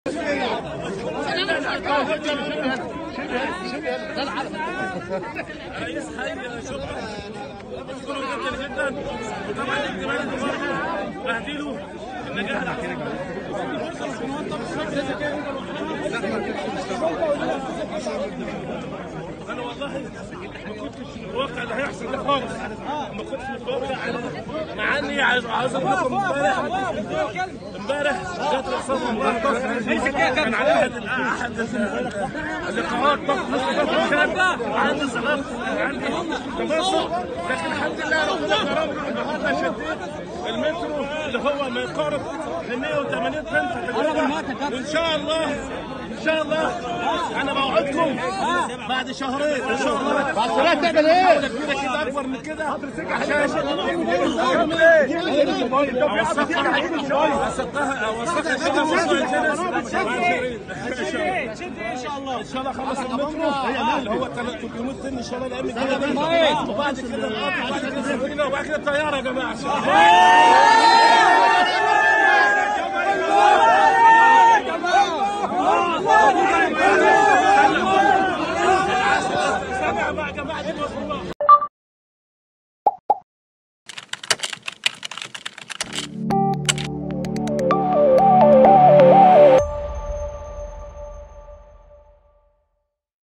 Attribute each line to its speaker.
Speaker 1: رئيس حي شكرا بشكره جدا جدا وطبعا الجمال المبارك بهديله النجاح العظيم انا والله ما كنتش متوقع اللي هيحصل ده خالص ما كنتش متوقع مع اني عايز عايز اقول لكم امبارح امبارح جت رصاصه مبارك كان على احد احد اللقاءات ضغط كان وعندي صلاه عندي تبصر لكن الحمد لله ربنا كرمني النهارده شديت المترو اللي هو ما يقارب ل 180 طن في الجبهة. وان شاء الله ان شاء الله انا بوعدكم بعد شهرين ان شاء الله بعد شهرين تعمل ايه؟ كبيره كده اكبر من كده عشان اعمل ايه؟ اوثقها اوثقها اوثقها
Speaker 2: شد ان شاء الله
Speaker 1: ان شاء الله خلص المترو اللي هو 300 طن ان شاء الله الايام الجايه وبعد كده القطر وبعد كده السفينه وبعد كده الطياره يا جماعه